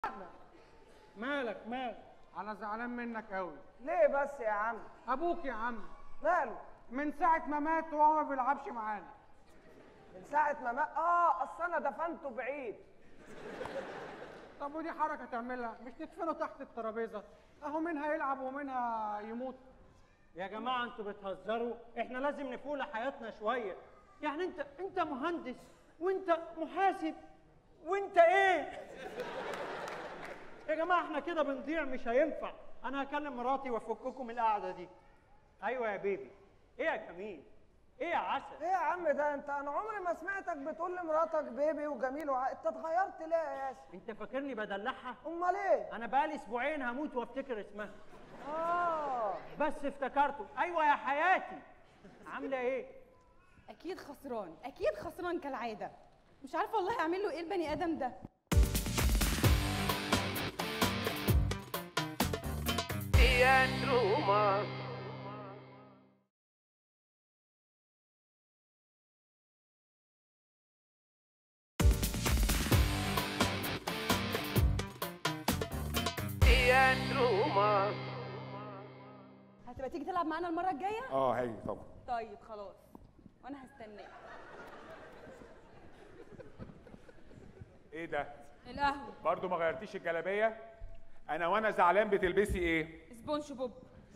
مالك مالك انا زعلان منك قوي ليه بس يا عم ابوك يا عم ماله من ساعه ما مات وهو ما بيلعبش معانا من ساعه ما مات اه اصل انا دفنته بعيد طب ودي حركه تعملها مش تدفنه تحت الترابيزه اهو منها يلعب ومنها يموت يا جماعة انتوا بتهزروا احنا لازم نفول حياتنا شوية يعني انت انت مهندس وانت محاسب وانت ايه يا جماعة احنا كده بنضيع مش هينفع انا هكلم مراتي وافككم من القعدة دي ايوه يا بيبي ايه يا جميل ايه يا عسل ايه يا عم ده انت انا عمري ما سمعتك بتقول لمراتك بيبي وجميل وع... انت اتغيرت ليه يا ياسر انت فاكرني بدلعها امال ايه انا بقالي اسبوعين هموت وافتكر اسمها اه بس افتكرته ايوه يا حياتي عامله ايه اكيد خسران اكيد خسران كالعاده مش عارفه والله اعمل له ايه البني ادم ده هتبقى تيجي تلعب معانا المره الجايه اه هاي طبعا طيب خلاص وانا هستناك ايه ده القهوه برضو ما غيرتيش الجلابيه انا وانا زعلان بتلبسي ايه سبونج بوب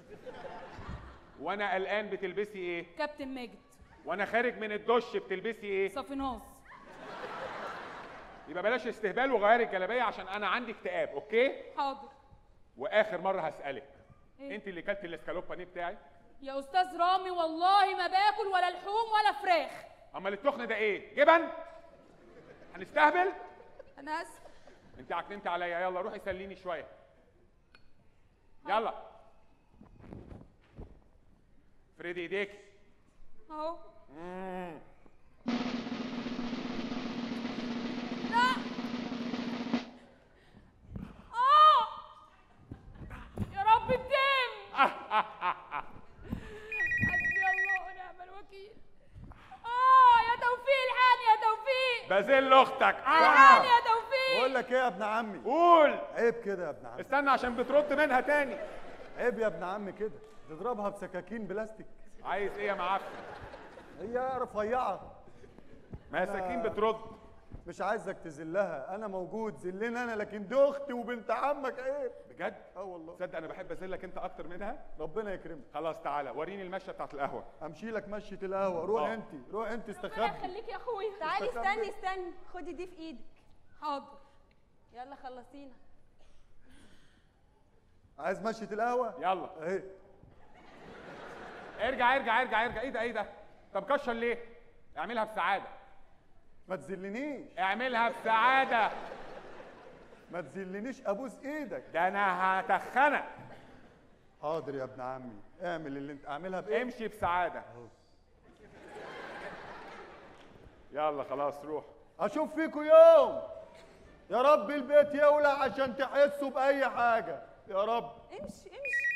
وانا قلقان بتلبسي ايه كابتن ماجد وانا خارج من الدش بتلبسي ايه صافيناز يبقى بلاش استهبال وغيري الجلابيه عشان انا عندي اكتئاب اوكي حاضر واخر مره هسالك إيه؟ انت اللي كلتي الاسكالوباني بتاعي يا استاذ رامي والله ما باكل ولا لحوم ولا فراخ امال التخن ده ايه جبن هنستهبل انا اسف انت عكننت عليا يلا روحي سليني شويه يلا فريدي ايديك اهو مم. لا اه يا رب الدم حسبي الله ونعم الوكيل اه يا توفيق الحقني يا توفيق بازل اختك الحقني يا توفيق بقول لك ايه يا ابن عمي قول عيب كده يا ابن عمي استنى عشان بترد منها تاني عيب يا ابن عمي كده تضربها بسكاكين بلاستيك عايز ايه يا معفن هي رفيعه ما هي سكين بترد مش عايزك تذلها انا موجود ذلني انا لكن دي اختي وبنت عمك عيب بجد اه والله تصدق انا بحب اذلك انت اكتر منها ربنا يكرمك خلاص تعالى وريني المشيه بتاعت القهوه امشي لك مشيه القهوه روح آه. انت روح انت ربنا استخبي يخليك يا اخويا تعالي استخبي. استني استني خدي دي في ايدك حاضر يلا خلصينا عايز مشيه القهوه يلا اهي ارجع ارجع ارجع ارجع ايه ده ايه ده طب كشر ليه اعملها بسعاده ما تذلنيش اعملها بسعاده ما تذلنيش ابوس ايدك ده انا هتخنك حاضر يا ابن عمي اعمل اللي انت اعملها بايه امشي بسعاده يلا خلاص روح اشوف فيكوا يوم يا رب البيت يولع عشان تحسوا باي حاجه يا رب امشي امشي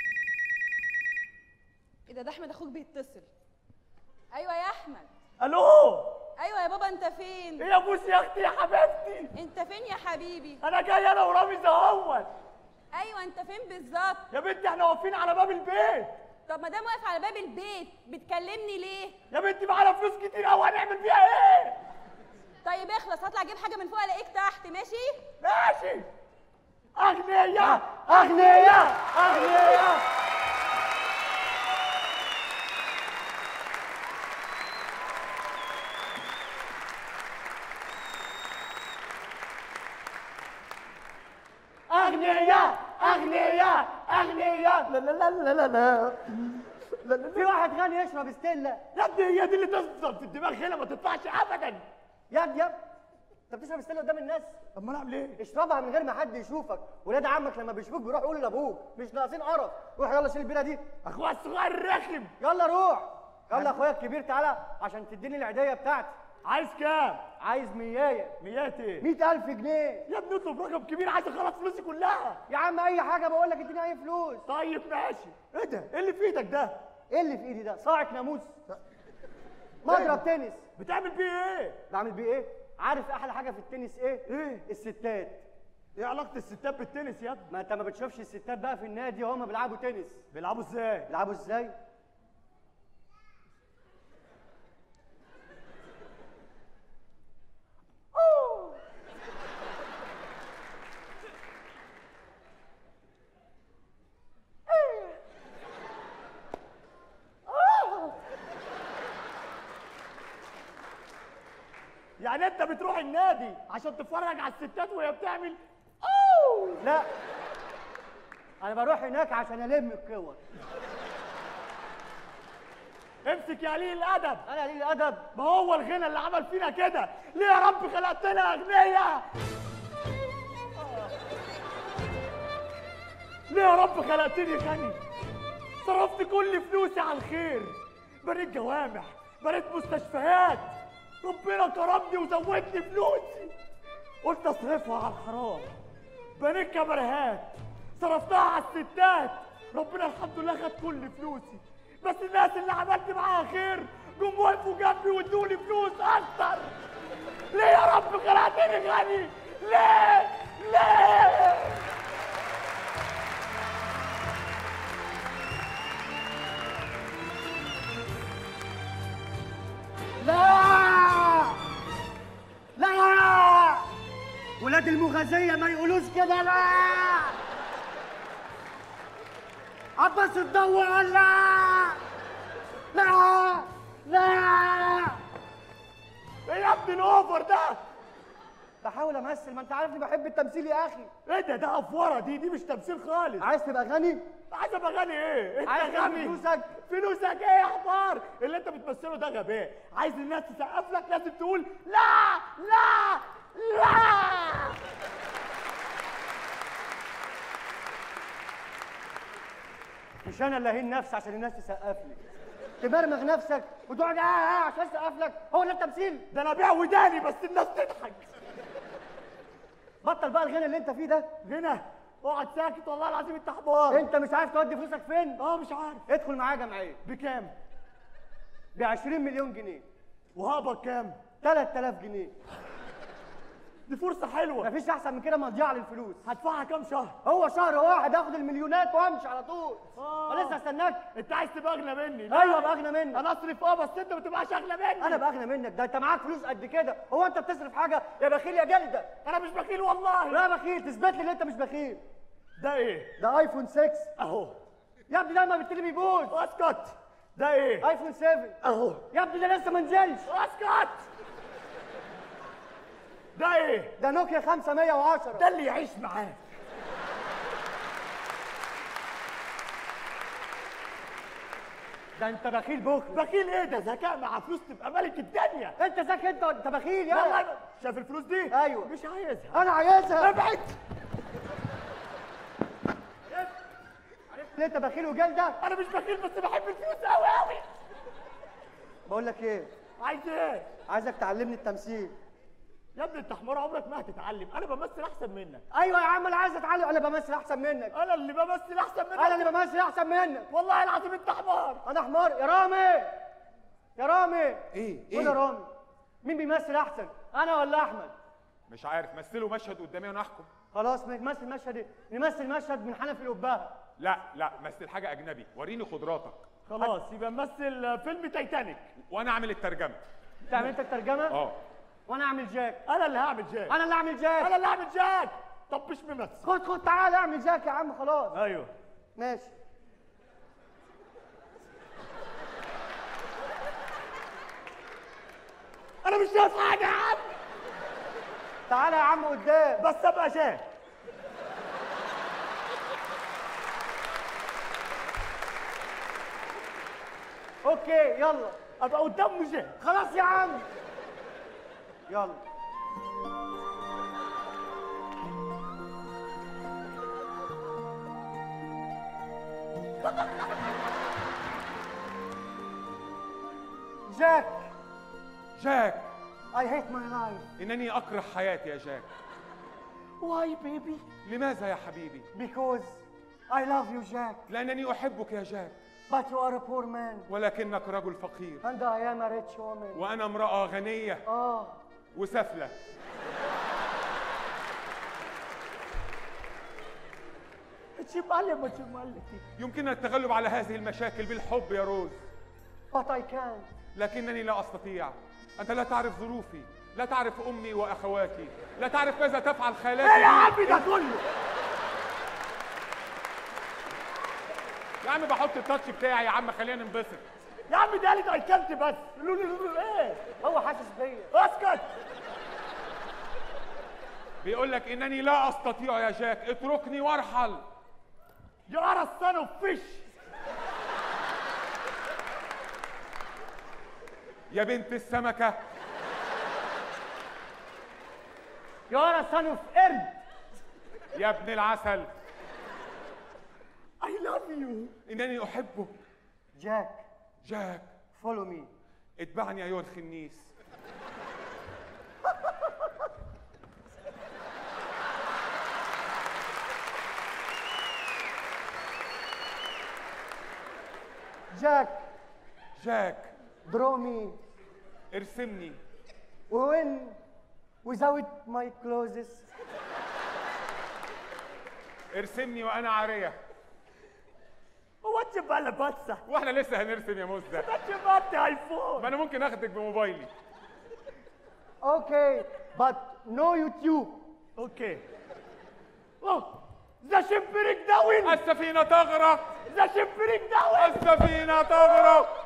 ايه ده ده احمد اخوك بيتصل ايوه يا احمد الو ايوه يا بابا انت فين ايه يا بوسي يا اختي يا حبيبتي انت فين يا حبيبي انا جاي انا ورامز اهوت ايوه انت فين بالظبط يا بنتي احنا واقفين على باب البيت طب ما دام واقف على باب البيت بتكلمني ليه يا بنتي معانا فلوس كتير قوي هنعمل فيها ايه طيب اخلص هطلع اجيب حاجه من فوق الاقيك تحت ماشي ماشي اغنياء اغنياء اغنياء اغنياء اغنياء اغنياء لا لا لا لا لا لا لا لا في واحد غني يشرب ستيلا يا ابني هي دي اللي تفضل في الدماغ هنا ما تطلعش ابدا يا ابني يا ابني انت بتشرب ستيلا قدام الناس امال اعمل ايه اشربها من غير ما حد يشوفك ولاد عمك لما بيشوفوك بيروح يقولوا لابوك مش ناقصين قرف روح يلا شيل البيره دي اخويا الصغير رخم يلا روح يلا اخويا الكبير تعالى عشان تديني العيديه بتاعتي عايز كام عايز ميايه ميات ايه 100000 جنيه يا ابني اطلب رقم كبير عايز اخلص فلوسي كلها يا عم اي حاجه بقول لك اديني اي فلوس طيب ماشي ايه ده ايه اللي في ايدك ده ايه اللي في ايدي ده صاعق ناموس مضرب تنس بتعمل بيه ايه بعمل بيه ايه عارف احلى حاجه في التنس ايه ايه الستات ايه علاقه الستات بالتنس يا ابني ما انت ما بتشوفش الستات بقى في النادي وهم بيلعبوا تنس بيلعبوا ازاي بيلعبوا ازاي يعني انت بتروح النادي عشان تتفرج على الستات وهي بتعمل لا انا بروح هناك عشان الم الكور امسك يا قليل الادب انا قليل الادب ما هو الغنى اللي عمل فينا كده ليه يا رب خلقتنا اغنياء ليه يا رب خلقتني غني صرفت كل فلوسي على الخير بنيت جوامع بنيت مستشفيات ربنا كرمني وزودني فلوسي قلت اصرفها على الحرام بنيت كباريهات صرفتها على الستات ربنا الحمد لله خد كل فلوسي بس الناس اللي عملت معاها خير جم وقفوا جنبي وادوني فلوس اكتر ليه يا رب خلقتني غني ليه ليه لا لا ولاد المغازية ما يقولوش كده لا عباس الضوء لا لا لا ايه يا ابني الاوفر ده بحاول امثل ما انت عارفني بحب التمثيل يا اخي ايه ده ده افوره دي دي مش تمثيل خالص عايز تبقى غني عايز ابقى غني ايه انت عايز تاخد غني فلوسك؟ فلوسك ايه يا حمار اللي انت بتمثله ده غباء عايز الناس تسقف لك لازم تقول لا لا لا مش انا اللي اهين نفسي عشان الناس تسقف لي تمرمغ نفسك وتقعد اه اه عشان اسقف لك هو ده التمثيل ده انا ابيع وداني بس الناس تضحك بطل بقى الغنى اللي انت فيه ده غنى اقعد ساكت والله العظيم انت حمار انت مش عارف تودي فلوسك فين اه مش عارف ادخل معايا جمعيه بكام ب 20 مليون جنيه وهقبض كام 3000 جنيه دي فرصه حلوه مفيش احسن من كده مضيعه للفلوس هدفعها كام شهر هو شهر واحد اخد المليونات وامشي على طول آه. ولسه استناك انت عايز تبقى اغنى مني لا. ايوه ابقى اغنى منك انا اصرف اه بس انت ما تبقاش اغنى مني انا بقى اغنى منك ده انت معاك فلوس قد كده هو انت بتصرف حاجه يا بخيل يا جلده انا مش بخيل والله لا بخيل تثبت لي ان انت مش بخيل ده ايه ده ايفون 6 اهو يا ابني ده لما بتلي بيبوظ اسكت ده ايه ايفون 7 اهو يا ابني ده لسه ما نزلش اسكت ده ايه ده نوكيا 510 ده اللي يعيش معاك ده انت بخيل بخل بخيل ايه ده ذكاء مع فلوس تبقى ملك الدنيا انت ذكي انت انت بخيل يا والله شايف الفلوس دي ايوه. مش عايزها انا عايزها ابعد عرفت ليه انت بخيل وجلده انا مش بخيل بس بحب الفلوس قوي قوي بقول لك ايه عايز ايه عايزك تعلمني التمثيل يا ابني انت حمار عمرك ما هتتعلم انا بمثل احسن منك ايوه يا عم انا عايز اتعلم انا بمثل احسن منك انا اللي بمثل احسن منك انا اللي بمثل احسن منك والله العظيم انت حمار انا حمار يا رامي يا رامي ايه قول يا رامي مين بيمثل احسن انا ولا احمد مش عارف مثلوا مشهد قدامي وانا احكم خلاص نمثل مشهد نمثل مشهد من حنفي القبهه لا لا مثل حاجه اجنبي وريني قدراتك خلاص يبقى نمثل فيلم تايتانيك وانا اعمل الترجمه تعمل انت الترجمه اه وانا اعمل جاك انا اللي هعمل جاك انا اللي اعمل جاك انا اللي هعمل جاك طب مش ممثل خد خد تعالى اعمل جاك يا عم خلاص ايوه ماشي انا مش شايف حاجه يا عم تعالى يا عم قدام بس ابقى شايف اوكي يلا ابقى قدام مش شايف خلاص يا عم يلا جاك جاك I hate my life انني اكره حياتي يا جاك Why baby? لماذا يا حبيبي Because I love you Jack لانني احبك يا جاك but you are a poor man ولكنك رجل فقير and I am a rich woman وانا امراه غنيه اه وسفله شمالي ما شمالي يمكننا التغلب على هذه المشاكل بالحب يا روز But I can't. لكنني لا استطيع انت لا تعرف ظروفي لا تعرف امي واخواتي لا تعرف ماذا تفعل خالاتي ايه يا بي. عمي ده كله يا عم بحط التاتش بتاعي يا عم خلينا ننبسط يا عمي ده قالت اي كانت بس لو- لو- لو- ايه هو حاسس بيا اسكت بيقول لك انني لا استطيع يا جاك اتركني وارحل يا ارى السن اوف فيش يا بنت السمكه يا son of قرد يا ابن العسل اي لاف يو انني احبك جاك جاك follow me اتبعني ايها الخنيس جاك جاك draw me ارسمني when without my clothes ارسمني وانا عاريه هو انت بقى بس واحنا لسه هنرسم يا مزه انت بقى ايفون ما انا ممكن اخدك بموبايلي okay but no YouTube اوكي اوه ذا شمبريك داون السفينه تغرق ذا شمبريك داون السفينه تغرق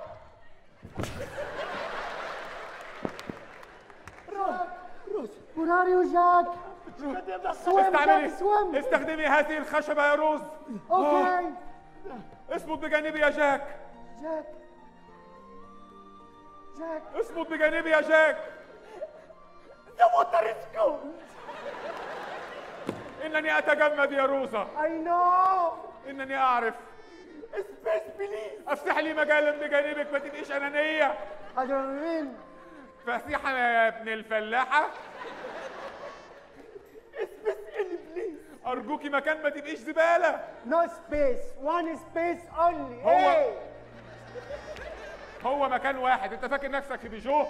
where are you Jack swim استعملي Jack swim استخدمي هذه الخشبه يا روز okay اصمت بجانبي يا جاك جاك جاك اصمت بجانبي يا جاك ذا ووتر از كولد انني اتجمد يا روزا I know انني اعرف سبيس بليز افتح لي مجالا بجانبك ما تبقيش انانيه أدرين فسيحه يا ابن الفلاحه سبيس الي بليز ارجوكي مكان ما تبقيش زباله no space one space only هو- hey هو مكان واحد انت فاكر نفسك في بيجو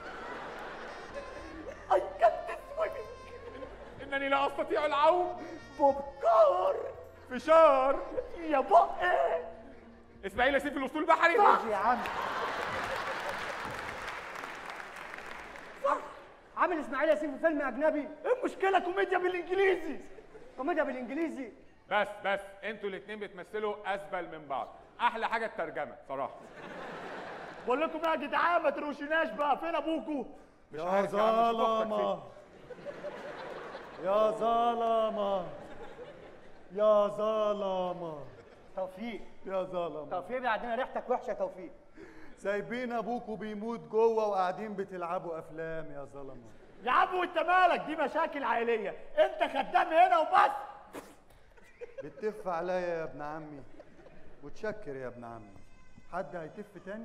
اي كانت سويمينج انني لا استطيع العوم بوب كار فشار يا بقى اسماعيل ياسين في الاسطول البحري يا عم عامل اسماعيل ياسين في فيلم اجنبي ايه المشكله كوميديا بالانجليزي كوميديا بالانجليزي بس بس انتوا الاثنين بتمثلوا اسبل من بعض احلى حاجه الترجمه صراحه بقول لكم يا جدعان ما تروشناش بقى فين ابوكوا مش عارف يا عم، شوف أختك فين. يا ظلمة يا ظلمة توفيق يا ظلمة توفيق بعدين ريحتك وحشه توفيق سايبين ابوكوا بيموت جوه وقاعدين بتلعبوا افلام يا ظلمة يا عم وانت مالك دي مشاكل عائليه انت خدام هنا وبس بتف عليا يا ابن عمي وتشكر يا ابن عمي حد هيتف تاني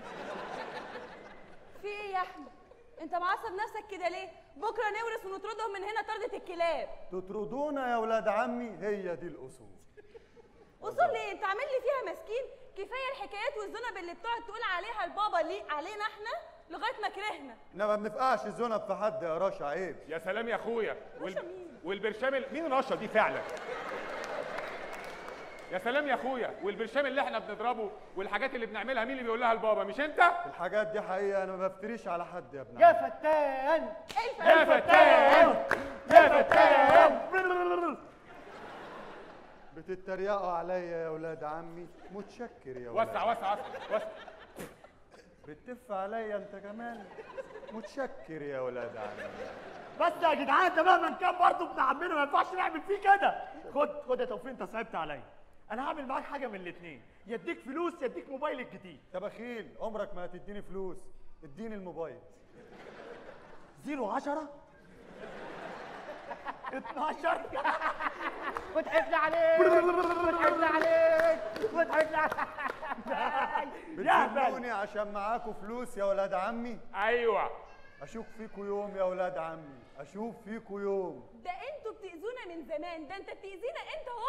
في ايه يا احمد انت معصب نفسك كده ليه بكره نورث ونطردهم من هنا طردة الكلاب تطردونا يا ولاد عمي هي دي الاصول اصول ليه انت عامل لي فيها مسكين كفايه الحكايات والذنب اللي بتقعد تقول عليها البابا ليه علينا احنا لغايه ما كرهنا احنا ما بنفقعش الذنب في حد يا رشا عيب يا سلام يا اخويا رشا مين؟ والبرشام ال- مين رشا دي فعلا يا سلام يا اخويا والبرشام اللي احنا بنضربه والحاجات اللي بنعملها مين اللي بيقول لها البابا مش انت الحاجات دي حقيقة انا ما بفتريش على حد يا ابن يا عمي فتان يا فتان يا فتان بتتريقوا عليا يا ولاد عمي متشكر يا وسع ولاد وسع وسع وسع بتف عليا انت كمان متشكر يا ولاد عمي بس يا جدعان ده مهما كان برضه ابن عمنا ما ينفعش نعمل فيه كده خد خد يا توفيق انت صعبت عليا انا هعمل معاك حاجه من الاثنين يديك فلوس يديك موبايل الجديد يا بخيل عمرك ما هتديني فلوس اديني الموبايل زيرو عشرة 12 وضحكنا عليك وضحكنا عليك وضحكنا عليك بتسموني عشان معاكوا فلوس يا ولاد عمي ايوه اشوف فيكوا يوم يا ولاد عمي اشوف فيكوا يوم ده انتوا بتاذونا من زمان ده انت بتاذينا انت هو